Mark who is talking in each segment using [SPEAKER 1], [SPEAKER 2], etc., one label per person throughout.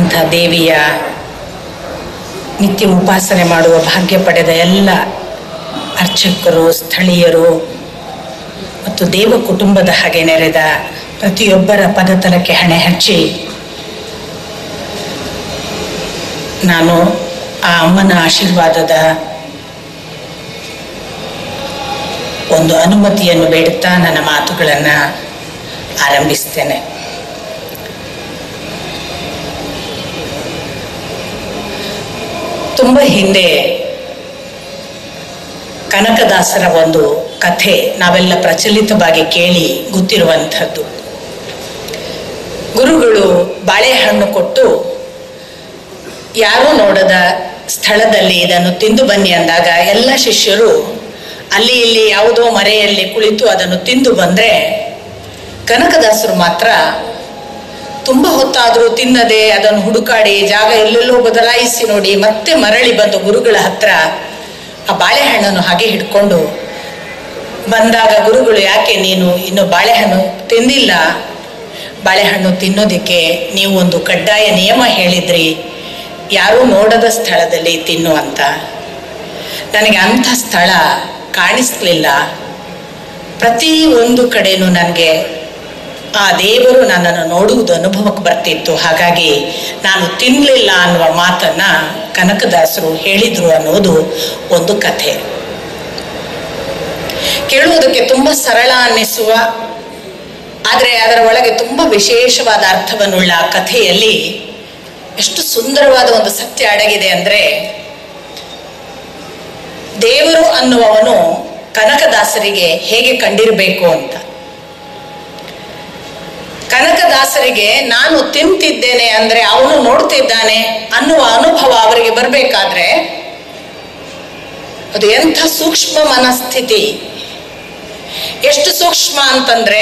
[SPEAKER 1] ಅಂಥ ದೇವಿಯ ನಿತ್ಯ ಉಪಾಸನೆ ಮಾಡುವ ಭಾಗ್ಯ ಪಡೆದ ಎಲ್ಲ ಅರ್ಚಕರು ಸ್ಥಳೀಯರು ಮತ್ತು ದೇವ ಕುಟುಂಬದ ಹಾಗೆ ನೆರೆದ ಪ್ರತಿಯೊಬ್ಬರ ಪದತಲಕ್ಕೆ ಹಣೆ ಹಚ್ಚಿ ನಾನು ಆ ಅಮ್ಮನ ಆಶೀರ್ವಾದದ ಒಂದು ಅನುಮತಿಯನ್ನು ಬೇಡುತ್ತಾ ನನ್ನ ಮಾತುಗಳನ್ನು ಆರಂಭಿಸ್ತೇನೆ ತುಂಬ ಹಿಂದೆ ಕನಕದಾಸರ ಒಂದು ಕಥೆ ನಾವೆಲ್ಲ ಪ್ರಚಲಿತವಾಗಿ ಕೇಳಿ ಗೊತ್ತಿರುವಂಥದ್ದು ಗುರುಗಳು ಬಾಳೆಹಣ್ಣು ಕೊಟ್ಟು ಯಾರೂ ನೋಡದ ಸ್ಥಳದಲ್ಲಿ ಇದನ್ನು ತಿಂದು ಬನ್ನಿ ಅಂದಾಗ ಎಲ್ಲ ಶಿಷ್ಯರು ಅಲ್ಲಿ ಇಲ್ಲಿ ಯಾವುದೋ ಮರೆಯಲ್ಲಿ ಕುಳಿತು ಅದನ್ನು ತಿಂದು ಬಂದರೆ ಕನಕದಾಸರು ಮಾತ್ರ ತುಂಬ ಹೊತ್ತಾದರೂ ತಿನ್ನದೆ ಅದನ್ನು ಹುಡುಕಾಡಿ ಜಾಗ ಎಲ್ಲೆಲ್ಲೋ ಬದಲಾಯಿಸಿ ನೋಡಿ ಮತ್ತೆ ಮರಳಿ ಬಂದು ಗುರುಗಳ ಹತ್ರ ಆ ಬಾಳೆಹಣ್ಣನ್ನು ಹಾಗೆ ಹಿಡ್ಕೊಂಡು ಬಂದಾಗ ಗುರುಗಳು ಯಾಕೆ ನೀನು ಇನ್ನು ಬಾಳೆಹಣ್ಣು ತಿಂದಿಲ್ಲ ಬಾಳೆಹಣ್ಣು ತಿನ್ನೋದಕ್ಕೆ ನೀವು ಒಂದು ಕಡ್ಡಾಯ ನಿಯಮ ಹೇಳಿದ್ರಿ ಯಾರೂ ನೋಡದ ಸ್ಥಳದಲ್ಲಿ ತಿನ್ನು ಅಂತ ನನಗೆ ಅಂಥ ಸ್ಥಳ ಕಾಣಿಸ್ಲಿಲ್ಲ ಪ್ರತಿ ಒಂದು ಕಡೆನೂ ನನಗೆ ಆ ದೇವರು ನನ್ನನ್ನು ನೋಡುವುದು ಅನುಭವಕ್ಕೆ ಬರ್ತಿತ್ತು ಹಾಗಾಗಿ ನಾನು ತಿನ್ನಲಿಲ್ಲ ಅನ್ನುವ ಮಾತನ್ನ ಕನಕದಾಸರು ಹೇಳಿದ್ರು ಅನ್ನೋದು ಒಂದು ಕಥೆ ಕೇಳುವುದಕ್ಕೆ ತುಂಬ ಸರಳ ಅನ್ನಿಸುವ ಆದರೆ ಅದರ ಒಳಗೆ ತುಂಬ ವಿಶೇಷವಾದ ಅರ್ಥವನ್ನುಳ್ಳ ಆ ಕಥೆಯಲ್ಲಿ ಎಷ್ಟು ಸುಂದರವಾದ ಒಂದು ಸತ್ಯ ಅಡಗಿದೆ ಅಂದರೆ ದೇವರು ಅನ್ನುವವನು ಕನಕದಾಸರಿಗೆ ಹೇಗೆ ಕಂಡಿರಬೇಕು ಅಂತ ಕನಕದಾಸರಿಗೆ ನಾನು ತಿಂತಿದ್ದೇನೆ ಅಂದ್ರೆ ಅವನು ನೋಡ್ತಿದ್ದಾನೆ ಅನ್ನುವ ಅನುಭವ ಅವರಿಗೆ ಬರಬೇಕಾದ್ರೆ ಅದು ಎಂಥ ಸೂಕ್ಷ್ಮ ಮನಸ್ಥಿತಿ ಎಷ್ಟು ಸೂಕ್ಷ್ಮ ಅಂತಂದ್ರೆ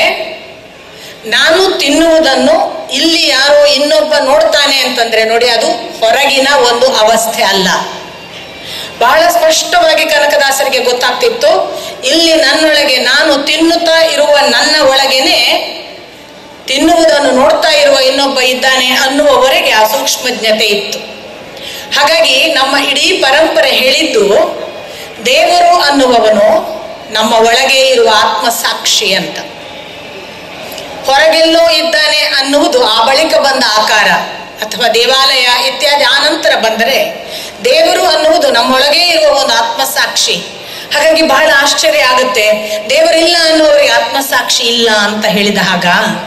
[SPEAKER 1] ನಾನು ತಿನ್ನುವುದನ್ನು ಇಲ್ಲಿ ಯಾರೋ ಇನ್ನೊಬ್ಬ ನೋಡ್ತಾನೆ ಅಂತಂದ್ರೆ ನೋಡಿ ಅದು ಹೊರಗಿನ ಒಂದು ಅವಸ್ಥೆ ಅಲ್ಲ ಬಹಳ ಸ್ಪಷ್ಟವಾಗಿ ಕನಕದಾಸರಿಗೆ ಗೊತ್ತಾಗ್ತಿತ್ತು ಇಲ್ಲಿ ನನ್ನೊಳಗೆ ನಾನು ತಿನ್ನುತ್ತಾ ಇರುವ ನನ್ನ ಒಳಗೇನೆ ತಿನ್ನುವುದನ್ನು ನೋಡ್ತಾ ಇರುವ ಇನ್ನೊಬ್ಬ ಇದ್ದಾನೆ ಅನ್ನುವವರೆಗೆ ಆ ಸೂಕ್ಷ್ಮಜ್ಞತೆ ಇತ್ತು ಹಾಗಾಗಿ ನಮ್ಮ ಇಡೀ ಪರಂಪರೆ ಹೇಳಿದ್ದು ದೇವರು ಅನ್ನುವವನು ನಮ್ಮ ಒಳಗೆ ಇರುವ ಆತ್ಮಸಾಕ್ಷಿ ಅಂತ ಹೊರಗೆಲ್ಲೋ ಇದ್ದಾನೆ ಅನ್ನುವುದು ಆ ಬಳಿಕ ಬಂದ ಆಕಾರ ಅಥವಾ ದೇವಾಲಯ ಇತ್ಯಾದಿ ಆನಂತರ ಬಂದರೆ ದೇವರು ಅನ್ನುವುದು ನಮ್ಮೊಳಗೆ ಇರುವ ಒಂದು ಆತ್ಮಸಾಕ್ಷಿ ಹಾಗಾಗಿ ಬಹಳ ಆಶ್ಚರ್ಯ ಆಗುತ್ತೆ ದೇವರಿಲ್ಲ ಅನ್ನುವರಿಗೆ ಆತ್ಮಸಾಕ್ಷಿ ಇಲ್ಲ ಅಂತ ಹೇಳಿದ ಹಾಗ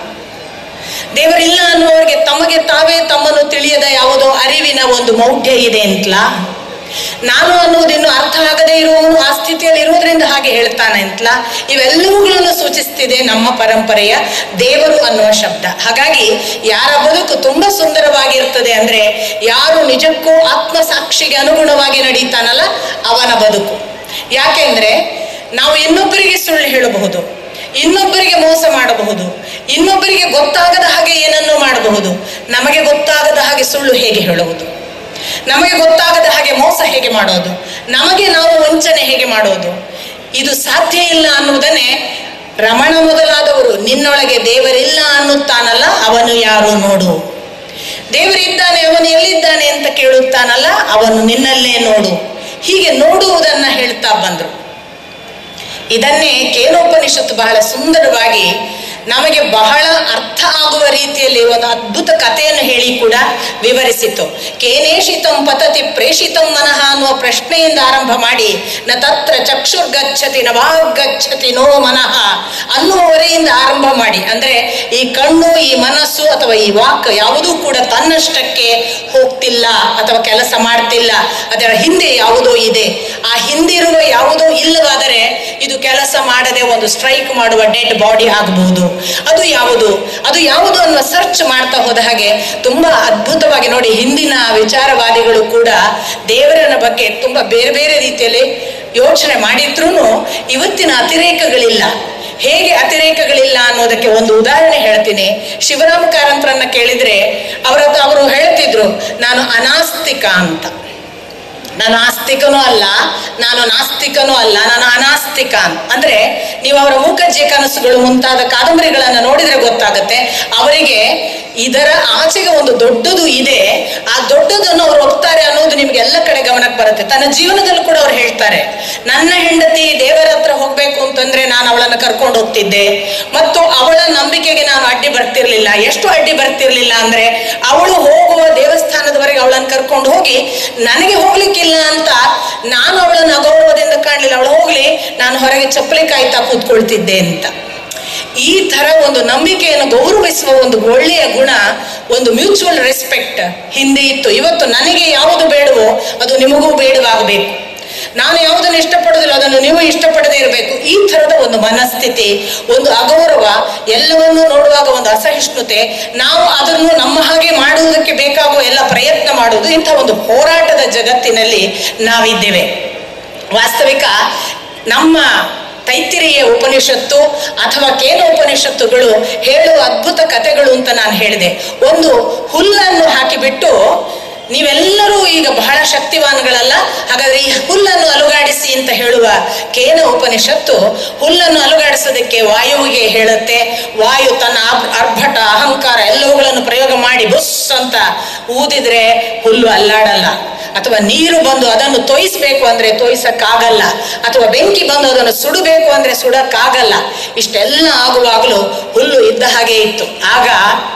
[SPEAKER 1] ದೇವರಿಲ್ಲ ಅನ್ನುವರಿಗೆ ತಮಗೆ ತಾವೇ ತಮ್ಮನ್ನು ತಿಳಿಯದ ಯಾವುದೋ ಅರಿವಿನ ಒಂದು ಮೌಢ್ಯ ಇದೆ ಅಂತಲಾ ನಾನು ಅನ್ನುವುದಿನ್ನು ಅರ್ಥ ಆಗದೇ ಇರುವವನು ಆ ಸ್ಥಿತಿಯಲ್ಲಿ ಇರುವುದರಿಂದ ಹಾಗೆ ಹೇಳ್ತಾನೆ ಅಂತಲಾ ಇವೆಲ್ಲವುಗಳನ್ನು ಸೂಚಿಸ್ತಿದೆ ನಮ್ಮ ಪರಂಪರೆಯ ದೇವರು ಅನ್ನುವ ಶಬ್ದ ಹಾಗಾಗಿ ಯಾರ ಬದುಕು ತುಂಬಾ ಸುಂದರವಾಗಿರ್ತದೆ ಅಂದ್ರೆ ಯಾರು ನಿಜಕ್ಕೂ ಆತ್ಮಸಾಕ್ಷಿಗೆ ಅನುಗುಣವಾಗಿ ನಡೀತಾನಲ್ಲ ಅವನ ಬದುಕು ಯಾಕೆಂದ್ರೆ ನಾವು ಇನ್ನೊಬ್ಬರಿಗೆ ಸುಳ್ಳು ಹೇಳಬಹುದು ಇನ್ನೊಬ್ಬರಿಗೆ ಮೋಸ ಮಾಡಬಹುದು ಇನ್ನೊಬ್ಬರಿಗೆ ಗೊತ್ತಾಗದ ಹಾಗೆ ಏನನ್ನೂ ಮಾಡಬಹುದು ನಮಗೆ ಗೊತ್ತಾಗದ ಹಾಗೆ ಸುಳ್ಳು ಹೇಗೆ ಹೇಳುವುದು ನಮಗೆ ಗೊತ್ತಾಗದ ಹಾಗೆ ಮೋಸ ಹೇಗೆ ಮಾಡೋದು ನಮಗೆ ನಾವು ವಂಚನೆ ಹೇಗೆ ಮಾಡೋದು ಇದು ಸಾಧ್ಯ ಇಲ್ಲ ಅನ್ನುವುದನ್ನೇ ರಮಣ ಮೊದಲಾದವರು ನಿನ್ನೊಳಗೆ ದೇವರಿಲ್ಲ ಅನ್ನುತ್ತಾನಲ್ಲ ಅವನು ಯಾರು ನೋಡು ದೇವರಿದ್ದಾನೆ ಅವನು ಎಲ್ಲಿದ್ದಾನೆ ಅಂತ ಕೇಳುತ್ತಾನಲ್ಲ ಅವನು ನಿನ್ನಲ್ಲೇ ನೋಡು ಹೀಗೆ ನೋಡುವುದನ್ನ ಹೇಳ್ತಾ ಬಂದ್ರು ಇದನ್ನೇ ಕೇನೋಪನಿಷತ್ತು ಬಹಳ ಸುಂದರವಾಗಿ ನಮಗೆ ಬಹಳ ಅರ್ಥ ಆಗುವ ರೀತಿಯಲ್ಲಿ ಒಂದು ಅದ್ಭುತ ಕಥೆಯನ್ನು ಹೇಳಿ ಕೂಡ ವಿವರಿಸಿತು ಕೇನೇಷಿತಂ ಪತತಿ ಪ್ರೇಷಿತಂ ಮನಃ ಅನ್ನುವ ಪ್ರಶ್ನೆಯಿಂದ ಆರಂಭ ಮಾಡಿ ನ ತತ್ರ ಚಕ್ಷುರ್ಗಚ್ಚತಿ ನ ವಾಗ್ಗಚ್ಚತಿ ನೋ ಮನಃ ಅನ್ನುವವರೆಯಿಂದ ಆರಂಭ ಮಾಡಿ ಅಂದ್ರೆ ಈ ಕಣ್ಣು ಈ ಮನಸ್ಸು ಅಥವಾ ಈ ವಾಕ್ ಯಾವುದೂ ಕೂಡ ತನ್ನಷ್ಟಕ್ಕೆ ಹೋಗ್ತಿಲ್ಲ ಅಥವಾ ಕೆಲಸ ಮಾಡ್ತಿಲ್ಲ ಅದರ ಹಿಂದೆ ಯಾವುದೋ ಇದೆ ಆ ಹಿಂದಿರುವ ಯಾವುದೋ ಇಲ್ಲವಾದರೆ ಇದು ಕೆಲಸ ಮಾಡದೆ ಒಂದು ಸ್ಟ್ರೈಕ್ ಮಾಡುವ ಡೆಡ್ ಬಾಡಿ ಆಗಬಹುದು ಅದು ಯಾವುದು ಅದು ಯಾವುದು ಅನ್ನುವ ಸರ್ಚ್ ಮಾಡ್ತಾ ಹೋದ ಹಾಗೆ ತುಂಬಾ ಅದ್ಭುತವಾಗಿ ನೋಡಿ ಹಿಂದಿನ ವಿಚಾರವಾದಿಗಳು ಕೂಡ ದೇವರನ ಬಗ್ಗೆ ತುಂಬಾ ಬೇರೆ ಬೇರೆ ರೀತಿಯಲ್ಲಿ ಯೋಚನೆ ಮಾಡಿದ್ರೂ ಇವತ್ತಿನ ಅತಿರೇಕಗಳಿಲ್ಲ ಹೇಗೆ ಅತಿರೇಕಗಳಿಲ್ಲ ಅನ್ನೋದಕ್ಕೆ ಒಂದು ಉದಾಹರಣೆ ಹೇಳ್ತೀನಿ ಶಿವರಾಮ ಕಾರಂತರನ್ನ ಕೇಳಿದ್ರೆ ಅವರ ಅವರು ಹೇಳ್ತಿದ್ರು ನಾನು ಅನಾಸ್ತಿಕ ಅಂತ ನಾನು ಆಸ್ತಿಕನೂ ಅಲ್ಲ ನಾನು ನಾಸ್ತಿಕನೂ ಅಲ್ಲ ನಾನು ಅನಾಸ್ತಿಕ ಅಂತ ಅಂದ್ರೆ ನೀವು ಅವರ ಮೂಕಜ್ಜೆ ಕನಸುಗಳು ಮುಂತಾದ ಕಾದಂಬರಿಗಳನ್ನ ನೋಡಿದ್ರೆ ಗೊತ್ತಾಗುತ್ತೆ ಅವರಿಗೆ ಇದರ ಆಚೆಗೆ ಒಂದು ದೊಡ್ಡದು ಇದೆ ಆ ದೊಡ್ಡದನ್ನು ಅವ್ರು ಒಪ್ತಾರೆ ಅನ್ನೋದು ನಿಮ್ಗೆ ಎಲ್ಲ ಕಡೆ ಗಮನಕ್ಕೆ ಬರುತ್ತೆ ತನ್ನ ಜೀವನದಲ್ಲೂ ಕೂಡ ಅವ್ರು ಹೇಳ್ತಾರೆ ನನ್ನ ಹೆಂಡತಿ ದೇವರ ಹತ್ರ ಹೋಗ್ಬೇಕು ಅಂತಂದ್ರೆ ನಾನು ಅವಳನ್ನು ಕರ್ಕೊಂಡು ಹೋಗ್ತಿದ್ದೆ ಮತ್ತು ಅವಳ ನಂಬಿಕೆಗೆ ನಾನು ಅಡ್ಡಿ ಬರ್ತಿರ್ಲಿಲ್ಲ ಎಷ್ಟು ಅಡ್ಡಿ ಬರ್ತಿರ್ಲಿಲ್ಲ ಅಂದ್ರೆ ಅವಳು ಹೋಗುವ ದೇವಸ್ಥಾನದವರೆಗೆ ಅವಳನ್ನು ಕರ್ಕೊಂಡು ಹೋಗಿ ನನಗೆ ಹೋಗ್ಲಿಕ್ಕಿಲ್ಲ ಅಂತ ನಾನು ಅವಳನ್ನು ಅಗೌರವದಿಂದ ಕಾಣಲಿಲ್ಲ ಅವಳು ಹೋಗ್ಲಿ ನಾನು ಹೊರಗೆ ಚಪ್ಪಲಿ ಕಾಯ್ತಾ ಕೂತ್ಕೊಳ್ತಿದ್ದೆ ಅಂತ ಈ ತರ ಒಂದು ನಂಬಿಕೆಯನ್ನು ಗೌರವಿಸುವ ಒಂದು ಒಳ್ಳೆಯ ಗುಣ ಒಂದು ಮ್ಯೂಚುವಲ್ ರೆಸ್ಪೆಕ್ಟ್ ಹಿಂದೆ ಇತ್ತು ಇವತ್ತು ನನಗೆ ಯಾವುದು ಬೇಡವೋ ಅದು ನಿಮಗೂ ಬೇಡವಾಗಬೇಕು ನಾನು ಯಾವುದನ್ನು ಇಷ್ಟಪಡೋದಿಲ್ಲ ಅದನ್ನು ನೀವು ಇಷ್ಟಪಡದೇ ಇರಬೇಕು ಈ ಥರದ ಒಂದು ಮನಸ್ಥಿತಿ ಒಂದು ಅಗೌರವ ಎಲ್ಲವನ್ನೂ ನೋಡುವಾಗ ಒಂದು ಅಸಹಿಷ್ಣುತೆ ನಾವು ಅದನ್ನು ನಮ್ಮ ಹಾಗೆ ಮಾಡುವುದಕ್ಕೆ ಬೇಕಾಗುವ ಎಲ್ಲ ಪ್ರಯತ್ನ ಮಾಡುವುದು ಇಂಥ ಒಂದು ಹೋರಾಟದ ಜಗತ್ತಿನಲ್ಲಿ ನಾವಿದ್ದೇವೆ ವಾಸ್ತವಿಕ ನಮ್ಮ ತೈತಿರಿಯ ಉಪನಿಷತ್ತು ಅಥವಾ ಕೇನ ಉಪನಿಷತ್ತುಗಳು ಹೇಳುವ ಅದ್ಭುತ ಕಥೆಗಳು ಅಂತ ನಾನು ಹೇಳಿದೆ ಒಂದು ಹುಲ್ಲನ್ನು ಹಾಕಿಬಿಟ್ಟು ನೀವೆಲ್ಲರೂ ಈಗ ಬಹಳ ಶಕ್ತಿವಾನ್ಗಳಲ್ಲ ಹಾಗಾದ್ರೆ ಈ ಹುಲ್ಲನ್ನು ಅಲುಗಾಡಿಸಿ ಅಂತ ಹೇಳುವ ಕೇನ ಉಪನಿಷತ್ತು ಹುಲ್ಲನ್ನು ಅಲುಗಾಡಿಸೋದಕ್ಕೆ ವಾಯುವಿಗೆ ಹೇಳುತ್ತೆ ವಾಯು ತನ್ನ ಆರ್- ಆರ್ಭಟ ಅಹಂಕಾರ ಎಲ್ಲವುಗಳನ್ನು ಪ್ರಯೋಗ ಮಾಡಿ ಬುಸ್ ಅಂತ ಊದಿದ್ರೆ ಹುಲ್ಲು ಅಲ್ಲಾಡಲ್ಲ ಅಥವಾ ನೀರು ಬಂದು ಅದನ್ನು ತೋಯಿಸ್ಬೇಕು ಅಂದ್ರೆ ತೋಯಿಸಕ್ಕಾಗಲ್ಲ ಅಥವಾ ಬೆಂಕಿ ಬಂದು ಅದನ್ನು ಸುಡಬೇಕು ಅಂದ್ರೆ ಸುಡಕ್ಕಾಗಲ್ಲ ಇಷ್ಟೆಲ್ಲ ಆಗುವಾಗಲೂ ಹುಲ್ಲು ಇದ್ದ ಹಾಗೆ ಇತ್ತು ಆಗ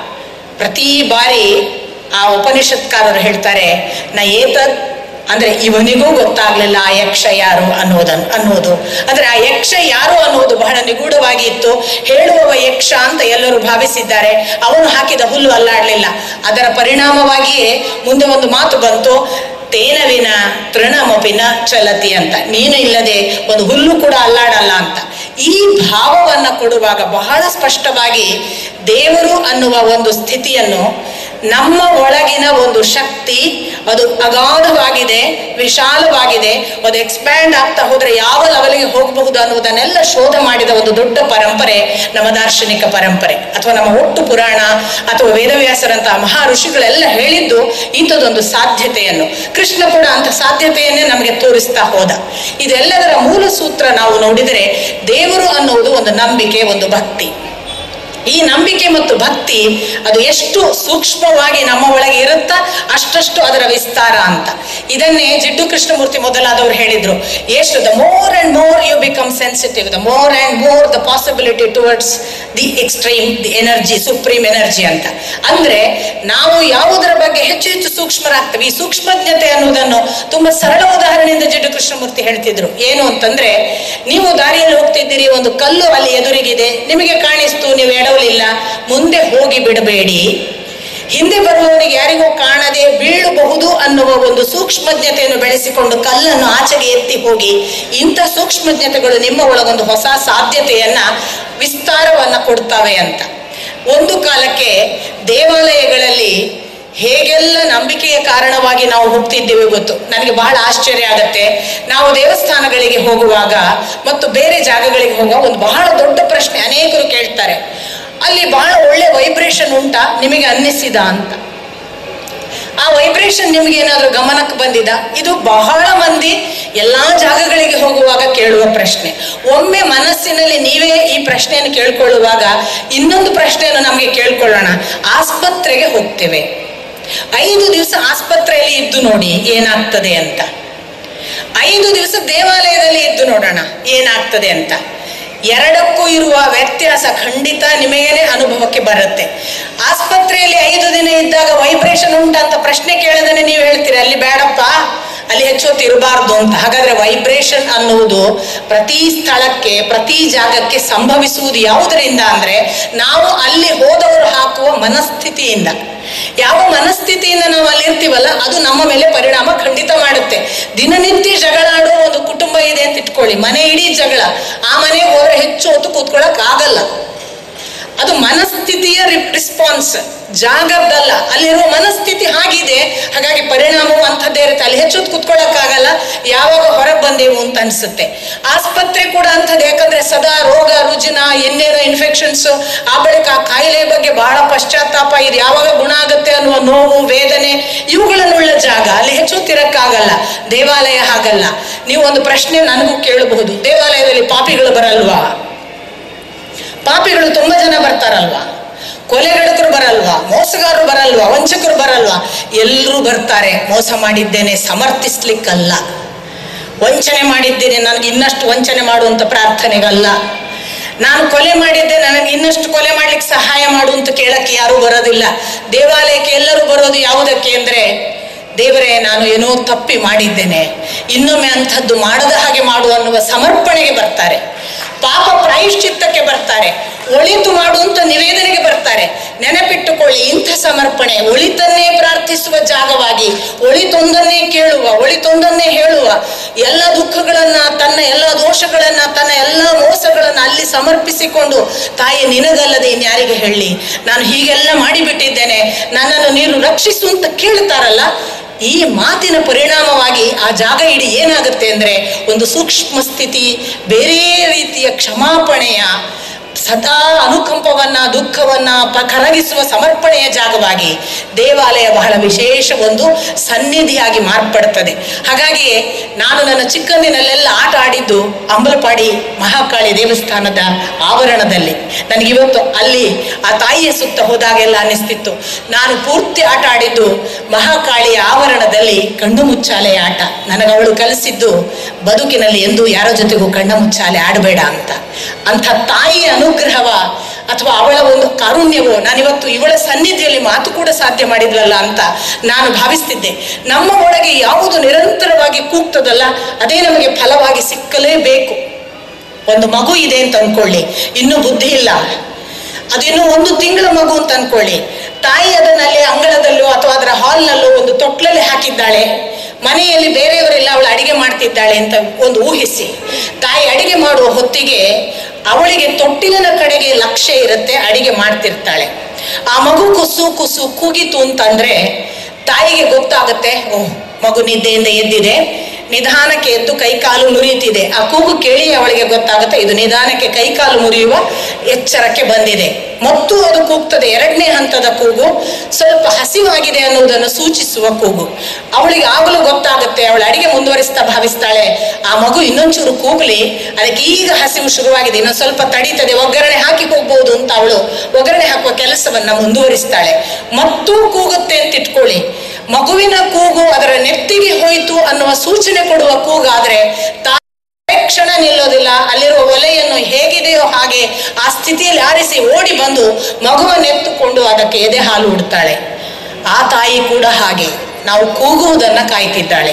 [SPEAKER 1] ಪ್ರತಿ ಬಾರಿ ಆ ಉಪನಿಷತ್ಕಾರರು ಹೇಳ್ತಾರೆ ನ ಏತದ್ ಅಂದ್ರೆ ಇವನಿಗೂ ಗೊತ್ತಾಗ್ಲಿಲ್ಲ ಆ ಯಕ್ಷ ಯಾರು ಅನ್ನೋದನ್ನು ಅನ್ನೋದು ಅಂದ್ರೆ ಆ ಯಕ್ಷ ಯಾರು ಅನ್ನೋದು ಬಹಳ ನಿಗೂಢವಾಗಿ ಇತ್ತು ಹೇಳುವವ ಯಕ್ಷ ಅಂತ ಎಲ್ಲರೂ ಭಾವಿಸಿದ್ದಾರೆ ಅವನು ಹಾಕಿದ ಹುಲ್ಲು ಅಲ್ಲಾಡ್ಲಿಲ್ಲ ಅದರ ಪರಿಣಾಮವಾಗಿಯೇ ಮುಂದೆ ಒಂದು ಮಾತು ಬಂತು ತೇನವಿನ ತೃಣಮಪಿನ ಚಲತಿ ಅಂತ ನೀನು ಇಲ್ಲದೆ ಒಂದು ಹುಲ್ಲು ಕೂಡ ಅಲ್ಲಾಡಲ್ಲ ಅಂತ ಈ ಭಾವವನ್ನ ಕೊಡುವಾಗ ಬಹಳ ಸ್ಪಷ್ಟವಾಗಿ ದೇವರು ಅನ್ನುವ ಒಂದು ಸ್ಥಿತಿಯನ್ನು ನಮ್ಮ ಒಳಗಿನ ಒಂದು ಶಕ್ತಿ ಅದು ಅಗಾಧವಾಗಿದೆ ವಿಶಾಲವಾಗಿದೆ ಅದು ಎಕ್ಸ್ಪ್ಯಾಂಡ್ ಆಗ್ತಾ ಹೋದ್ರೆ ಯಾವ ಲೆವೆಲ್ಗೆ ಹೋಗಬಹುದು ಅನ್ನುವುದನ್ನೆಲ್ಲ ಶೋಧ ಮಾಡಿದ ಒಂದು ದೊಡ್ಡ ಪರಂಪರೆ ನಮ್ಮ ದಾರ್ಶನಿಕ ಪರಂಪರೆ ಅಥವಾ ನಮ್ಮ ಒಟ್ಟು ಪುರಾಣ ಅಥವಾ ವೇದವ್ಯಾಸರಂತಹ ಮಹಾ ಋಷಿಗಳೆಲ್ಲ ಹೇಳಿದ್ದು ಇಂಥದ್ದೊಂದು ಸಾಧ್ಯತೆಯನ್ನು ಕೃಷ್ಣ ಕೂಡ ಅಂತ ಸಾಧ್ಯತೆಯನ್ನೇ ನಮಗೆ ತೋರಿಸ್ತಾ ಹೋದ ಇದೆಲ್ಲದರ ಮೂಲ ಸೂತ್ರ ನಾವು ನೋಡಿದರೆ ದೇವರು ಅನ್ನುವುದು ಒಂದು ನಂಬಿಕೆ ಒಂದು ಭಕ್ತಿ ಈ ನಂಬಿಕೆ ಮತ್ತು ಭಕ್ತಿ ಅದು ಎಷ್ಟು ಸೂಕ್ಷ್ಮವಾಗಿ ನಮ್ಮ ಒಳಗೆ ಇರುತ್ತಾ ಅಷ್ಟಷ್ಟು ಅದರ ವಿಸ್ತಾರ ಅಂತ ಇದನ್ನೇ ಜಿಡ್ಡು ಕೃಷ್ಣಮೂರ್ತಿ ಮೊದಲಾದವರು ಹೇಳಿದ್ರು ಎಷ್ಟು the more and more you become sensitive the more and more the possibility towards the extreme the energy supreme energy ಅಂತ ಅಂದ್ರೆ ನಾವು ಯಾವುದರ ಬಗ್ಗೆ ಹೆಚ್ಚು ಹೆಚ್ಚು ಸೂಕ್ಷ್ಮರಾಗ್ತೇವೆ ಈ ಸೂಕ್ಷ್ಮಜ್ಞತೆ ಅನ್ನೋದನ್ನು ತುಂಬಾ ಸರಳ ಉದಾಹರಣೆಯಿಂದ ಜಿಡ್ಡು ಕೃಷ್ಣಮೂರ್ತಿ ಹೇಳ್ತಿದ್ರು ಏನು ಅಂತಂದ್ರೆ ನೀವು ದಾರಿಯಲ್ಲಿ ಹೋಗ್ತಿದ್ದೀರಿ ಒಂದು ಕಲ್ಲು ಅಲ್ಲಿ ಎದುರಿಗಿದೆ ನಿಮಗೆ ಕಾಣಿಸ್ತು ನೀವು ಎಡವಲಿಲ್ಲ ಮುಂದೆ ಹೋಗಿ ಬಿಡಬೇಡಿ ಹಿಂದೆ ಬರುವವನಿಗೆ ಯಾರಿಗೂ ಕಾಣದೆ ಬೀಳಬಹುದು ಅನ್ನುವ ಒಂದು ಸೂಕ್ಷ್ಮಜ್ಞತೆಯನ್ನು ಬೆಳೆಸಿಕೊಂಡು ಕಲ್ಲನ್ನು ಆಚೆಗೆ ಎತ್ತಿ ಹೋಗಿ ಇಂಥ ಸೂಕ್ಷ್ಮಜ್ಞತೆಗಳು ನಿಮ್ಮ ಒಳಗೊಂದು ಹೊಸ ಸಾಧ್ಯತೆಯನ್ನ ವಿಸ್ತಾರವನ್ನ ಕೊಡ್ತವೆ ಅಂತ ಒಂದು ಕಾಲಕ್ಕೆ ದೇವಾಲಯಗಳಲ್ಲಿ ಹೇಗೆಲ್ಲ ನಂಬಿಕೆಯ ಕಾರಣವಾಗಿ ನಾವು ಹೋಗ್ತಿದ್ದೇವೆ ಗೊತ್ತು ನನಗೆ ಬಹಳ ಆಶ್ಚರ್ಯ ಆಗತ್ತೆ ನಾವು ದೇವಸ್ಥಾನಗಳಿಗೆ ಹೋಗುವಾಗ ಮತ್ತು ಬೇರೆ ಜಾಗಗಳಿಗೆ ಹೋಗುವಾಗ ಒಂದು ಬಹಳ ದೊಡ್ಡ ಪ್ರಶ್ನೆ ಅನೇಕರು ಕೇಳ್ತಾರೆ ಅಲ್ಲಿ ಬಹಳ ಒಳ್ಳೆ ವೈಬ್ರೇಷನ್ ಉಂಟಾ ನಿಮಗೆ ಅನ್ನಿಸಿದ ಅಂತ ಆ ವೈಬ್ರೇಷನ್ ನಿಮ್ಗೆ ಏನಾದ್ರೂ ಗಮನಕ್ಕೆ ಬಂದಿದ ಇದು ಬಹಳ ಮಂದಿ ಎಲ್ಲಾ ಜಾಗಗಳಿಗೆ ಹೋಗುವಾಗ ಕೇಳುವ ಪ್ರಶ್ನೆ ಒಮ್ಮೆ ಮನಸ್ಸಿನಲ್ಲಿ ನೀವೇ ಈ ಪ್ರಶ್ನೆಯನ್ನು ಕೇಳ್ಕೊಳ್ಳುವಾಗ ಇನ್ನೊಂದು ಪ್ರಶ್ನೆಯನ್ನು ನಮಗೆ ಕೇಳ್ಕೊಳ್ಳೋಣ ಆಸ್ಪತ್ರೆಗೆ ಹೋಗ್ತೇವೆ ಐದು ದಿವಸ ಆಸ್ಪತ್ರೆಯಲ್ಲಿ ಇದ್ದು ನೋಡಿ ಏನಾಗ್ತದೆ ಅಂತ ಐದು ದಿವಸ ದೇವಾಲಯದಲ್ಲಿ ಇದ್ದು ನೋಡೋಣ ಏನಾಗ್ತದೆ ಅಂತ ಎರಡಕ್ಕೂ ಇರುವ ವ್ಯತ್ಯಾಸ ಖಂಡಿತ ನಿಮಗೇನೆ ಅನುಭವಕ್ಕೆ ಬರುತ್ತೆ ಆಸ್ಪತ್ರೆಯಲ್ಲಿ ಐದು ದಿನ ಇದ್ದಾಗ ವೈಬ್ರೇಷನ್ ಉಂಟಂತ ಪ್ರಶ್ನೆ ಕೇಳಿದ್ರೆ ನೀವು ಹೇಳ್ತೀರಿ ಅಲ್ಲಿ ಬೇಡಪ್ಪ ಅಲ್ಲಿ ಹೆಚ್ಚು ಹೊತ್ತು ಇರಬಾರ್ದು ಅಂತ ಹಾಗಾದ್ರೆ ವೈಬ್ರೇಷನ್ ಅನ್ನುವುದು ಪ್ರತಿ ಸ್ಥಳಕ್ಕೆ ಪ್ರತಿ ಜಾಗಕ್ಕೆ ಸಂಭವಿಸುವುದು ಯಾವುದರಿಂದ ಅಂದ್ರೆ ನಾವು ಅಲ್ಲಿ ಹೋದವರು ಹಾಕುವ ಮನಸ್ಥಿತಿಯಿಂದ ಯಾವ ಮನಸ್ಥಿತಿಯಿಂದ ನಾವು ಅಲ್ಲಿರ್ತೀವಲ್ಲ ಅದು ನಮ್ಮ ಮೇಲೆ ಪರಿಣಾಮ ಖಂಡಿತ ಮಾಡುತ್ತೆ ದಿನನಿತ್ಯ ಜಗಳಾಡುವ ಒಂದು ಕುಟುಂಬ ಇದೆ ಅಂತ ಇಟ್ಕೊಳ್ಳಿ ಮನೆ ಇಡೀ ಜಗಳ ಆ ಮನೆಗೆ ಹೋದ್ರೆ ಹೆಚ್ಚು ಹೊತ್ತು ಕೂತ್ಕೊಳ್ಳಕ್ ಆಗಲ್ಲ ಅದು ಮನಸ್ಥಿತಿಯ ರಿಸ್ಪಾನ್ಸ್ ಜಾಗದ್ದಲ್ಲ ಅಲ್ಲಿರುವ ಮನಸ್ಥಿತಿ ಹಾಗಿದೆ ಹಾಗಾಗಿ ಪರಿಣಾಮವು ಅಂಥದ್ದೇ ಇರುತ್ತೆ ಅಲ್ಲಿ ಹೆಚ್ಚು ಹೊತ್ತು ಕುತ್ಕೊಳ್ಳೋಕ್ಕಾಗಲ್ಲ ಯಾವಾಗ ಹೊರಗೆ ಬಂದೆವು ಅಂತ ಅನ್ಸುತ್ತೆ ಆಸ್ಪತ್ರೆ ಕೂಡ ಅಂಥದ್ದು ಯಾಕಂದ್ರೆ ಸದಾ ರೋಗ ರುಜಿನ ಇನ್ನೇನೋ ಇನ್ಫೆಕ್ಷನ್ಸ್ ಆ ಬಳಿಕ ಆ ಕಾಯಿಲೆ ಬಗ್ಗೆ ಬಹಳ ಪಶ್ಚಾತ್ತಾಪ ಇದು ಯಾವಾಗ ಗುಣ ಆಗುತ್ತೆ ಅನ್ನುವ ನೋವು ವೇದನೆ ಇವುಗಳನ್ನುಳ್ಳ ಜಾಗ ಅಲ್ಲಿ ಹೆಚ್ಚು ಹೊತ್ತಿರಕ್ಕಾಗಲ್ಲ ದೇವಾಲಯ ಹಾಗಲ್ಲ ನೀವು ಒಂದು ಪ್ರಶ್ನೆ ನನಗೂ ಕೇಳಬಹುದು ದೇವಾಲಯದಲ್ಲಿ ಪಾಪಿಗಳು ಬರಲ್ವಾ ಪಾಪಿಗಳು ತುಂಬಾ ಜನ ಬರ್ತಾರಲ್ವಾ ಕೊಲೆಗಡಕರು ಬರಲ್ವಾ ಮೋಸಗಾರರು ಬರಲ್ವಾ ವಂಚಕರು ಬರಲ್ವಾ ಎಲ್ಲರೂ ಬರ್ತಾರೆ ಮೋಸ ಮಾಡಿದ್ದೇನೆ ಸಮರ್ಥಿಸ್ಲಿಕ್ಕಲ್ಲ ವಂಚನೆ ಮಾಡಿದ್ದೇನೆ ನನಗೆ ಇನ್ನಷ್ಟು ವಂಚನೆ ಮಾಡುವಂತ ಪ್ರಾರ್ಥನೆಗಲ್ಲ ನಾನು ಕೊಲೆ ಮಾಡಿದ್ದೆ ನನಗೆ ಇನ್ನಷ್ಟು ಕೊಲೆ ಮಾಡ್ಲಿಕ್ಕೆ ಸಹಾಯ ಮಾಡು ಅಂತ ಕೇಳಕ್ಕೆ ಯಾರೂ ಬರೋದಿಲ್ಲ ದೇವಾಲಯಕ್ಕೆ ಎಲ್ಲರೂ ಬರೋದು ಯಾವುದಕ್ಕೆ ಅಂದ್ರೆ ದೇವರೇ ನಾನು ಏನೋ ತಪ್ಪಿ ಮಾಡಿದ್ದೇನೆ ಇನ್ನೊಮ್ಮೆ ಅಂಥದ್ದು ಮಾಡದ ಹಾಗೆ ಮಾಡು ಅನ್ನುವ ಸಮರ್ಪಣೆಗೆ ಬರ್ತಾರೆ ಪಾಪ ಪ್ರಾಯಶ್ಚಿತ್ತಕ್ಕೆ ಬರ್ತಾರೆ ಒಳಿತು ಮಾಡುವಂತ ನಿವೇದನೆಗೆ ಬರ್ತಾರೆ ನೆನಪಿಟ್ಟುಕೊಳ್ಳಿ ಇಂಥ ಸಮರ್ಪಣೆ ಒಳಿತನ್ನೇ ಪ್ರಾರ್ಥಿಸುವ ಜಾಗವಾಗಿ ಒಳಿತೊಂದನ್ನೇ ಕೇಳುವ ಒಳಿತೊಂದನ್ನೇ ಹೇಳುವ ಎಲ್ಲ ದುಃಖಗಳನ್ನ ತನ್ನ ಎಲ್ಲ ದೋಷಗಳನ್ನ ತನ್ನ ಎಲ್ಲ ಮೋಸಗಳನ್ನ ಅಲ್ಲಿ ಸಮರ್ಪಿಸಿಕೊಂಡು ತಾಯಿ ನಿನಗಲ್ಲದೆ ಇನ್ಯಾರಿಗೆ ಹೇಳಿ ನಾನು ಹೀಗೆಲ್ಲ ಮಾಡಿಬಿಟ್ಟಿದ್ದೇನೆ ನನ್ನನ್ನು ನೀನು ರಕ್ಷಿಸು ಅಂತ ಕೇಳ್ತಾರಲ್ಲ ಈ ಮಾತಿನ ಪರಿಣಾಮವಾಗಿ ಆ ಜಾಗ ಇಡೀ ಏನಾಗುತ್ತೆ ಅಂದ್ರೆ ಒಂದು ಸೂಕ್ಷ್ಮ ಸ್ಥಿತಿ ಬೇರೆ ರೀತಿಯ ಕ್ಷಮಾಪಣೆಯ ಸದಾ ಅನುಕಂಪವನ್ನ ದುಃಖವನ್ನ ಪ ಕರಗಿಸುವ ಸಮರ್ಪಣೆಯ ಜಾಗವಾಗಿ ದೇವಾಲಯ ಬಹಳ ವಿಶೇಷ ಒಂದು ಸನ್ನಿಧಿಯಾಗಿ ಮಾರ್ಪಡುತ್ತದೆ ಹಾಗಾಗಿ ನಾನು ನನ್ನ ಚಿಕ್ಕಂದಿನಲ್ಲೆಲ್ಲ ಆಟ ಆಡಿದ್ದು ಅಂಬಲಪಾಡಿ ಮಹಾಕಾಳಿ ದೇವಸ್ಥಾನದ ಆವರಣದಲ್ಲಿ ನನಗಿವತ್ತು ಅಲ್ಲಿ ಆ ತಾಯಿಯ ಸುತ್ತ ಹೋದಾಗೆಲ್ಲ ಅನ್ನಿಸ್ತಿತ್ತು ನಾನು ಪೂರ್ತಿ ಆಟ ಆಡಿದ್ದು ಮಹಾಕಾಳಿಯ ಆವರಣದಲ್ಲಿ ಕಣ್ಣು ಮುಚ್ಚಾಲೆ ಆಟ ನನಗೆ ಅವಳು ಕಲಿಸಿದ್ದು ಬದುಕಿನಲ್ಲಿ ಎಂದೂ ಯಾರ ಜೊತೆಗೂ ಕಣ್ಣ ಮುಚ್ಚಾಲೆ ಆಡಬೇಡ ಅಂತ ಅಂಥ ತಾಯಿಯ ಅನುಗ್ರಹವ ಅಥವಾ ಅವಳ ಒಂದು ಕಾರುಣ್ಯವೋ ನಾನಿವತ್ತು ಇವಳ ಸನ್ನಿಧಿಯಲ್ಲಿ ಮಾತು ಕೂಡ ಸಾಧ್ಯ ಮಾಡಿದ್ಲಲ್ಲ ಅಂತ ನಾನು ಭಾವಿಸ್ತಿದ್ದೆ ನಮ್ಮ ಒಳಗೆ ಯಾವುದು ನಿರಂತರವಾಗಿ ಕೂಗ್ತದಲ್ಲ ಅದೇ ನಮಗೆ ಫಲವಾಗಿ ಸಿಕ್ಕಲೇಬೇಕು ಒಂದು ಮಗು ಇದೆ ಅಂತ ಅನ್ಕೊಳ್ಳಿ ಇನ್ನೂ ಬುದ್ಧಿ ಇಲ್ಲ ಅದು ಇನ್ನು ಒಂದು ತಿಂಗಳ ಮಗು ಅಂತ ಅನ್ಕೊಳ್ಳಿ ತಾಯಿ ಅದನ್ನಲ್ಲಿ ಅಂಗಳದಲ್ಲೋ ಅಥವಾ ಅದರ ಹಾಲ್ನಲ್ಲೋ ಒಂದು ತೊಟ್ಲಲ್ಲಿ ಹಾಕಿದ್ದಾಳೆ ಮನೆಯಲ್ಲಿ ಬೇರೆಯವರೆಲ್ಲ ಅವಳು ಅಡಿಗೆ ಮಾಡ್ತಿದ್ದಾಳೆ ಅಂತ ಒಂದು ಊಹಿಸಿ ತಾಯಿ ಅಡಿಗೆ ಮಾಡುವ ಹೊತ್ತಿಗೆ ಅವಳಿಗೆ ತೊಟ್ಟಿಲಿನ ಕಡೆಗೆ ಲಕ್ಷ್ಯ ಇರುತ್ತೆ ಅಡಿಗೆ ಮಾಡ್ತಿರ್ತಾಳೆ ಆ ಮಗು ಕುಸು ಕುಸು ಕೂಗಿತು ಅಂತಂದ್ರೆ ತಾಯಿಗೆ ಗೊತ್ತಾಗುತ್ತೆ ಓಹ್ ಮಗು ನಿದ್ದೆಯಿಂದ ಎದ್ದಿದೆ ನಿಧಾನಕ್ಕೆ ಎದ್ದು ಕೈಕಾಲು ಮುರಿಯುತ್ತಿದೆ ಆ ಕೂಗು ಕೇಳಿ ಅವಳಿಗೆ ಗೊತ್ತಾಗುತ್ತೆ ಇದು ನಿಧಾನಕ್ಕೆ ಕೈಕಾಲು ಮುರಿಯುವ ಎಚ್ಚರಕ್ಕೆ ಬಂದಿದೆ ಮತ್ತು ಅದು ಕೂಗ್ತದೆ ಎರಡನೇ ಹಂತದ ಕೂಗು ಸ್ವಲ್ಪ ಹಸಿವಾಗಿದೆ ಅನ್ನುವುದನ್ನು ಸೂಚಿಸುವ ಕೂಗು ಅವಳಿಗೆ ಆಗಲೂ ಗೊತ್ತಾಗುತ್ತೆ ಅವಳು ಅಡಿಗೆ ಮುಂದುವರಿಸ್ತಾ ಭಾವಿಸ್ತಾಳೆ ಆ ಮಗು ಇನ್ನೊಂಚೂರು ಕೂಗ್ಲಿ ಅದಕ್ಕೆ ಈಗ ಹಸಿವು ಶುರುವಾಗಿದೆ ಇನ್ನೊಂದು ಸ್ವಲ್ಪ ತಡೀತದೆ ಒಗ್ಗರಣೆ ಹಾಕಿ ಹೋಗ್ಬೋದು ಅಂತ ಅವಳು ಒಗ್ಗರಣೆ ಹಾಕುವ ಕೆಲಸವನ್ನ ಮುಂದುವರಿಸ್ತಾಳೆ ಮತ್ತೂ ಕೂಗುತ್ತೆ ಅಂತ ಇಟ್ಕೊಳ್ಳಿ ಮಗುವಿನ ಕೂಗು ಅದರ ನೆತ್ತಿಗೆ ಹೋಯಿತು ಅನ್ನುವ ಸೂಚನೆ ಕೊಡುವ ಕೂಗಾದ್ರೆ ತಾ ಕ್ಷಣ ನಿಲ್ಲೋದಿಲ್ಲ ಅಲ್ಲಿರುವ ಒಲೆಯನ್ನು ಹೇಗಿದೆಯೋ ಹಾಗೆ ಆ ಸ್ಥಿತಿಯಲ್ಲಿ ಆರಿಸಿ ಓಡಿ ಬಂದು ಮಗುವನ್ನೆತ್ತುಕೊಂಡು ಅದಕ್ಕೆ ಎದೆ ಹಾಲು ಉಡ್ತಾಳೆ ಆ ತಾಯಿ ಕೂಡ ಹಾಗೆ ನಾವು ಕೂಗುವುದನ್ನ ಕಾಯ್ತಿದ್ದಾಳೆ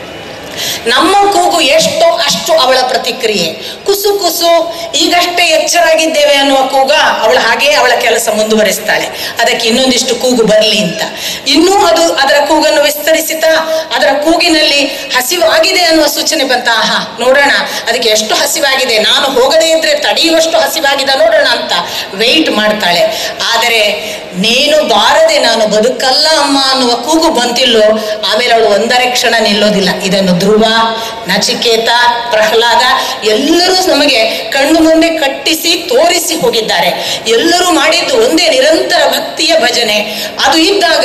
[SPEAKER 1] ನಮ್ಮ ಕೂಗು ಎಷ್ಟೋ ಅಷ್ಟು ಅವಳ ಪ್ರತಿಕ್ರಿಯೆ ಕುಸು ಕುಸು ಈಗಷ್ಟೇ ಎಚ್ಚರಾಗಿದ್ದೇವೆ ಅನ್ನುವ ಕೂಗ ಅವಳು ಹಾಗೆ ಅವಳ ಕೆಲಸ ಮುಂದುವರಿಸ್ತಾಳೆ ಅದಕ್ಕೆ ಇನ್ನೊಂದಿಷ್ಟು ಕೂಗು ಬರಲಿ ಅಂತ ಇನ್ನೂ ಅದು ಅದರ ಕೂಗನ್ನು ವಿಸ್ತರಿಸಿತಾ ಅದರ ಕೂಗಿನಲ್ಲಿ ಹಸಿವಾಗಿದೆ ಅನ್ನುವ ಸೂಚನೆ ಬಂತ ಆಹಾ ನೋಡೋಣ ಅದಕ್ಕೆ ಎಷ್ಟು ಹಸಿವಾಗಿದೆ ನಾನು ಹೋಗದೇ ಇದ್ರೆ ತಡೆಯುವಷ್ಟು ಹಸಿವಾಗಿದೆ ನೋಡೋಣ ಅಂತ ವೆಯ್ಟ್ ಮಾಡ್ತಾಳೆ ಆದರೆ ನೀನು ಬಾರದೆ ನಾನು ಬದುಕಲ್ಲ ಅಮ್ಮ ಅನ್ನುವ ಕೂಗು ಬಂತಿಲ್ಲೋ ಆಮೇಲೆ ಅವಳು ಒಂದರೆ ಕ್ಷಣ ನಿಲ್ಲೋದಿಲ್ಲ ಇದನ್ನು ಧ್ರುವ ನಚಿಕೇತ ಪ್ರಹ್ಲಾದ ಎಲ್ಲರೂ ನಮಗೆ ಕಣ್ಣು ಮುಂದೆ ಕಟ್ಟಿಸಿ ತೋರಿಸಿ ಹೋಗಿದ್ದಾರೆ ಎಲ್ಲರೂ ಮಾಡಿದ್ದು ಒಂದೇ ನಿರಂತರ ಭಕ್ತಿಯ ಭಜನೆ ಅದು ಇದ್ದಾಗ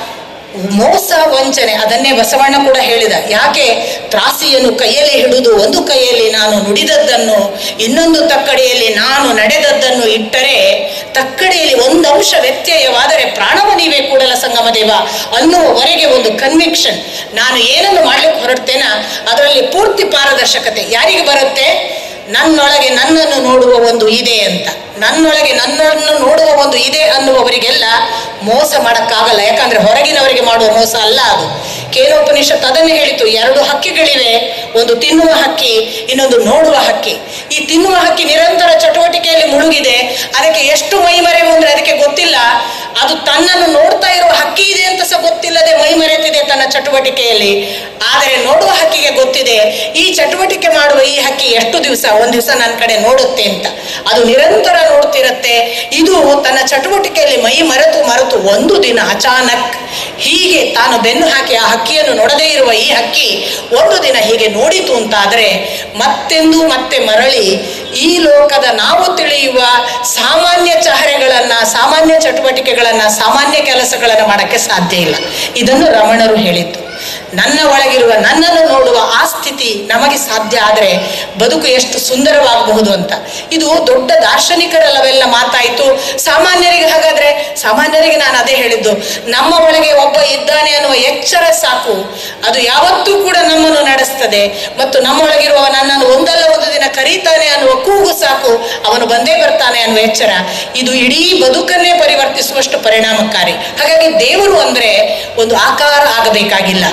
[SPEAKER 1] ಮೋಸ ವಂಚನೆ ಅದನ್ನೇ ಬಸವಣ್ಣ ಕೂಡ ಹೇಳಿದ ಯಾಕೆ ತ್ರಾಸಿಯನ್ನು ಕೈಯಲ್ಲಿ ಹಿಡಿದು ಒಂದು ಕೈಯಲ್ಲಿ ನಾನು ನುಡಿದದ್ದನ್ನು ಇನ್ನೊಂದು ತಕ್ಕಡಿಯಲ್ಲಿ ನಾನು ನಡೆದದ್ದನ್ನು ಇಟ್ಟರೆ ತಕ್ಕಡಿಯಲ್ಲಿ ಒಂದು ಅಂಶ ವ್ಯತ್ಯಯವಾದರೆ ಪ್ರಾಣವ ನೀವೇ ಕೂಡಲ ಸಂಗಮ ದೇವ ಅನ್ನುವವರೆಗೆ ಒಂದು ಕನ್ವಿಕ್ಷನ್ ನಾನು ಏನನ್ನು ಮಾಡ್ಲಿಕ್ಕೆ ಹೊರಡ್ತೇನ ಅದರಲ್ಲಿ ಪೂರ್ತಿ ಪಾರದರ್ಶಕತೆ ಯಾರಿಗೆ ಬರುತ್ತೆ ನನ್ನೊಳಗೆ ನನ್ನನ್ನು ನೋಡುವ ಒಂದು ಇದೆ ಅಂತ ನನ್ನೊಳಗೆ ನನ್ನನ್ನು ನೋಡುವ ಒಂದು ಇದೆ ಅನ್ನುವವರಿಗೆಲ್ಲ ಮೋಸ ಮಾಡಕ್ಕಾಗಲ್ಲ ಯಾಕಂದ್ರೆ ಹೊರಗಿನವರಿಗೆ ಮಾಡುವ ಮೋಸ ಅಲ್ಲ ಅದು ಕೇನೋಪನಿಷತ್ ಅದನ್ನೇ ಹೇಳಿತು ಎರಡು ಹಕ್ಕಿಗಳಿವೆ ಒಂದು ತಿನ್ನುವ ಹಕ್ಕಿ ಇನ್ನೊಂದು ನೋಡುವ ಹಕ್ಕಿ ಈ ತಿನ್ನುವ ಹಕ್ಕಿ ನಿರಂತರ ಚಟುವಟಿಕೆಯಲ್ಲಿ ಮುಳುಗಿದೆ ಅದಕ್ಕೆ ಎಷ್ಟು ಮೈಮರೆವು ಅಂದ್ರೆ ಅದಕ್ಕೆ ಗೊತ್ತಿಲ್ಲ ಅದು ತನ್ನನ್ನು ನೋಡ್ತಾ ಇರುವ ಹಕ್ಕಿ ಇದೆ ಅಂತ ಸಹ ಗೊತ್ತಿಲ್ಲದೆ ಮೈಮರೆತಿದೆ ತನ್ನ ಚಟುವಟಿಕೆಯಲ್ಲಿ ಆದರೆ ನೋಡುವ ಹಕ್ಕಿಗೆ ಗೊತ್ತಿದೆ ಈ ಚಟುವಟಿಕೆ ಮಾಡುವ ಈ ಹಕ್ಕಿ ಎಷ್ಟು ದಿವಸ ಒಂದ್ ದಿವಸ ನನ್ನ ಕಡೆ ನೋಡುತ್ತೆ ಅಂತ ಅದು ನಿರಂತರ ನೋಡ್ತಿರತ್ತೆ ಇದು ತನ್ನ ಚಟುವಟಿಕೆಯಲ್ಲಿ ಮೈ ಮರೆತು ಮರೆತು ಒಂದು ದಿನ ಅಚಾನಕ್ ಹೀಗೆ ತಾನು ಬೆನ್ನು ಹಾಕಿ ಆ ಹಕ್ಕಿಯನ್ನು ನೋಡದೇ ಇರುವ ಈ ಹಕ್ಕಿ ಒಂದು ದಿನ ಹೀಗೆ ನೋಡಿತು ಅಂತಾದರೆ ಮತ್ತೆಂದು ಮತ್ತೆ ಮರಳಿ ಈ ಲೋಕದ ನಾವು ತಿಳಿಯುವ ಸಾಮಾನ್ಯ ಚಹರೆಗಳನ್ನ ಸಾಮಾನ್ಯ ಚಟುವಟಿಕೆಗಳನ್ನ ಸಾಮಾನ್ಯ ಕೆಲಸಗಳನ್ನ ಮಾಡಕ್ಕೆ ಸಾಧ್ಯ ಇಲ್ಲ ಇದನ್ನು ರಮಣರು ಹೇಳಿದ್ದು ನನ್ನ ಒಳಗಿರುವ ನನ್ನನ್ನು ನೋಡುವ ಆ ಸ್ಥಿತಿ ನಮಗೆ ಸಾಧ್ಯ ಆದರೆ ಬದುಕು ಎಷ್ಟು ಸುಂದರವಾಗಬಹುದು ಅಂತ ಇದು ದೊಡ್ಡ ದಾರ್ಶನಿಕರಲ್ಲವೆಲ್ಲ ಮಾತಾಯಿತು ಸಾಮಾನ್ಯರಿಗೆ ಹಾಗಾದ್ರೆ ಸಾಮಾನ್ಯರಿಗೆ ನಾನು ಅದೇ ಹೇಳಿದ್ದು ನಮ್ಮ ಒಳಗೆ ಒಬ್ಬ ಇದ್ದಾನೆ ಅನ್ನುವ ಎಚ್ಚರ ಸಾಕು ಅದು ಯಾವತ್ತೂ ಕೂಡ ನಮ್ಮನ್ನು ನಡೆಸ್ತದೆ ಮತ್ತು ನಮ್ಮೊಳಗಿರುವ ನನ್ನನ್ನು ಒಂದಲ್ಲ ಒಂದು ದಿನ ಕರೀತಾನೆ ಅನ್ನುವ ಕೂಗು ಸಾಕು ಅವನು ಬಂದೇ ಬರ್ತಾನೆ ಅನ್ನುವ ಎಚ್ಚರ ಇದು ಇಡೀ ಬದುಕನ್ನೇ ಪರಿವರ್ತಿಸುವಷ್ಟು ಪರಿಣಾಮಕಾರಿ ಹಾಗಾಗಿ ದೇವರು ಅಂದ್ರೆ ಒಂದು ಆಕಾರ ಆಗಬೇಕಾಗಿಲ್ಲ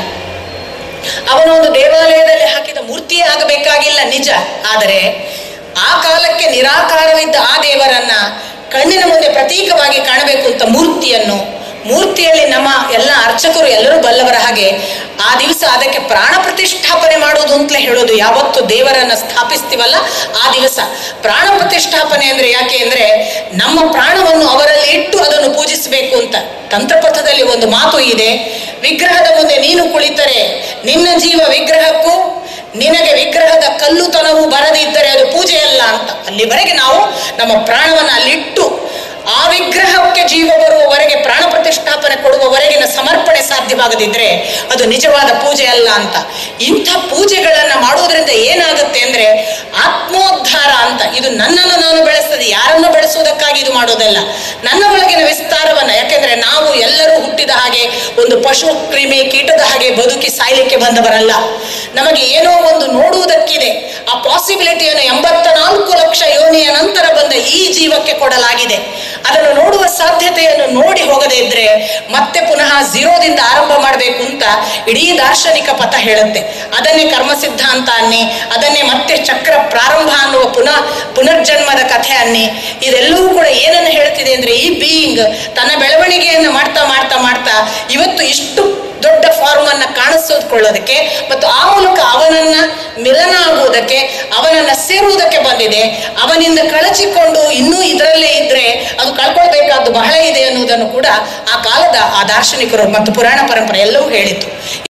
[SPEAKER 1] ಅವನ ಒಂದು ದೇವಾಲಯದಲ್ಲಿ ಹಾಕಿದ ಮೂರ್ತಿಯೇ ಆಗಬೇಕಾಗಿಲ್ಲ ನಿಜ ಆದರೆ ಆ ಕಾಲಕ್ಕೆ ನಿರಾಕಾರವಿದ್ದ ಆ ದೇವರನ್ನ ಕಣ್ಣಿನ ಮುಂದೆ ಪ್ರತೀಕವಾಗಿ ಕಾಣಬೇಕು ಅಂತ ಮೂರ್ತಿಯನ್ನು ಮೂರ್ತಿಯಲ್ಲಿ ನಮ್ಮ ಎಲ್ಲ ಅರ್ಚಕರು ಎಲ್ಲರೂ ಬಲ್ಲವರ ಹಾಗೆ ಆ ದಿವಸ ಅದಕ್ಕೆ ಪ್ರಾಣ ಪ್ರತಿಷ್ಠಾಪನೆ ಮಾಡುವುದು ಅಂತಲೇ ಹೇಳೋದು ಯಾವತ್ತು ದೇವರನ್ನ ಸ್ಥಾಪಿಸ್ತೀವಲ್ಲ ಆ ದಿವಸ ಪ್ರಾಣ ಪ್ರತಿಷ್ಠಾಪನೆ ಅಂದ್ರೆ ಯಾಕೆ ಅಂದ್ರೆ ನಮ್ಮ ಪ್ರಾಣವನ್ನು ಅವರಲ್ಲಿ ಇಟ್ಟು ಅದನ್ನು ಪೂಜಿಸಬೇಕು ಅಂತ ತಂತ್ರಪಥದಲ್ಲಿ ಒಂದು ಮಾತು ಇದೆ ವಿಗ್ರಹದ ಮುಂದೆ ನೀನು ಕುಳಿತರೆ ನಿನ್ನ ಜೀವ ವಿಗ್ರಹಕ್ಕೂ ನಿನಗೆ ವಿಗ್ರಹದ ಕಲ್ಲುತನವು ಬರದಿದ್ದರೆ ಅದು ಪೂಜೆಯಲ್ಲ ಅಂತ ಅಲ್ಲಿವರೆಗೆ ನಾವು ನಮ್ಮ ಪ್ರಾಣವನ್ನು ಅಲ್ಲಿಟ್ಟು ಆ ವಿಗ್ರಹಕ್ಕೆ ಜೀವ ಬರುವವರೆಗೆ ಪ್ರಾಣ ಪ್ರತಿಷ್ಠಾಪನೆ ಕೊಡುವವರೆಗಿನ ಸಮರ್ಪಣೆ ಸಾಧ್ಯವಾಗದಿದ್ರೆ ಅದು ನಿಜವಾದ ಪೂಜೆ ಅಲ್ಲ ಅಂತ ಇಂಥ ಪೂಜೆಗಳನ್ನ ಮಾಡುವುದರಿಂದ ಏನಾಗುತ್ತೆ ಅಂದ್ರೆ ಆತ್ಮೋದ್ಧಾರ ಅಂತ ಇದು ನನ್ನನ್ನು ನಾನು ಬೆಳೆಸ್ತದೆ ಯಾರನ್ನು ಬೆಳೆಸುವುದಕ್ಕಾಗಿ ಇದು ಮಾಡೋದಲ್ಲ ನನ್ನ ಒಳಗಿನ ವಿಸ್ತಾರವನ್ನ ಯಾಕೆಂದ್ರೆ ನಾವು ಎಲ್ಲರೂ ಹುಟ್ಟಿದ ಹಾಗೆ ಒಂದು ಪಶು ಕ್ರಿಮಿ ಕೀಟದ ಹಾಗೆ ಬದುಕಿ ಸಾಯ್ಲಿಕ್ಕೆ ಬಂದವರಲ್ಲ ನಮಗೆ ಏನೋ ಒಂದು ನೋಡುವುದಕ್ಕಿದೆ ಆ ಪಾಸಿಬಿಲಿಟಿಯನ್ನು ಎಂಬತ್ತ ನಾಲ್ಕು ಲಕ್ಷ ಯೋನಿಯ ನಂತರ ಬಂದ ಈ ಜೀವಕ್ಕೆ ಕೊಡಲಾಗಿದೆ ಅದನ್ನು ನೋಡುವ ಸಾಧ್ಯತೆಯನ್ನು ನೋಡಿ ಹೋಗದೇ ಇದ್ರೆ ಮತ್ತೆ ಪುನಃ ಝೀರೋದಿಂದ ಆರಂಭ ಮಾಡಬೇಕು ಅಂತ ಇಡೀ ದಾರ್ಶನಿಕ ಪಥ ಹೇಳುತ್ತೆ ಅದನ್ನೇ ಕರ್ಮ ಸಿದ್ಧಾಂತ ಅನ್ನಿ ಅದನ್ನೇ ಮತ್ತೆ ಚಕ್ರ ಪ್ರಾರಂಭ ಅನ್ನುವ ಪುನಃ ಪುನರ್ಜನ್ಮದ ಕಥೆ ಅನ್ನಿ ಇದೆಲ್ಲವೂ ಕೂಡ ಏನನ್ನು ಹೇಳ್ತಿದೆ ಅಂದ್ರೆ ಈ ಬೀಯಿಂಗ್ ತನ್ನ ಬೆಳವಣಿಗೆಯನ್ನು ಮಾಡ್ತಾ ಮಾಡ್ತಾ ಮಾಡ್ತಾ ಇವತ್ತು ಇಷ್ಟು ದೊಡ್ಡ ಫಾರ್ಮ್ ಅನ್ನ ಕಾಣಿಸೋದ್ಕೊಳ್ಳೋದಕ್ಕೆ ಮತ್ತು ಆ ಮೂಲಕ ಅವನನ್ನ ಮಿಲನ ಆಗುವುದಕ್ಕೆ ಅವನನ್ನ ಸೇರುವುದಕ್ಕೆ ಬಂದಿದೆ ಅವನಿಂದ ಕಳಚಿಕೊಂಡು ಇನ್ನೂ ಇದರಲ್ಲೇ ಇದ್ರೆ ಅದು ಕಳ್ಕೊಳ್ಬೇಕಾದ್ದು ಬಹಳ ಇದೆ ಅನ್ನುವುದನ್ನು ಕೂಡ ಆ ಕಾಲದ ಆ ದಾರ್ಶನಿಕರು ಮತ್ತು ಪುರಾಣ ಪರಂಪರೆ ಎಲ್ಲವೂ ಹೇಳಿತು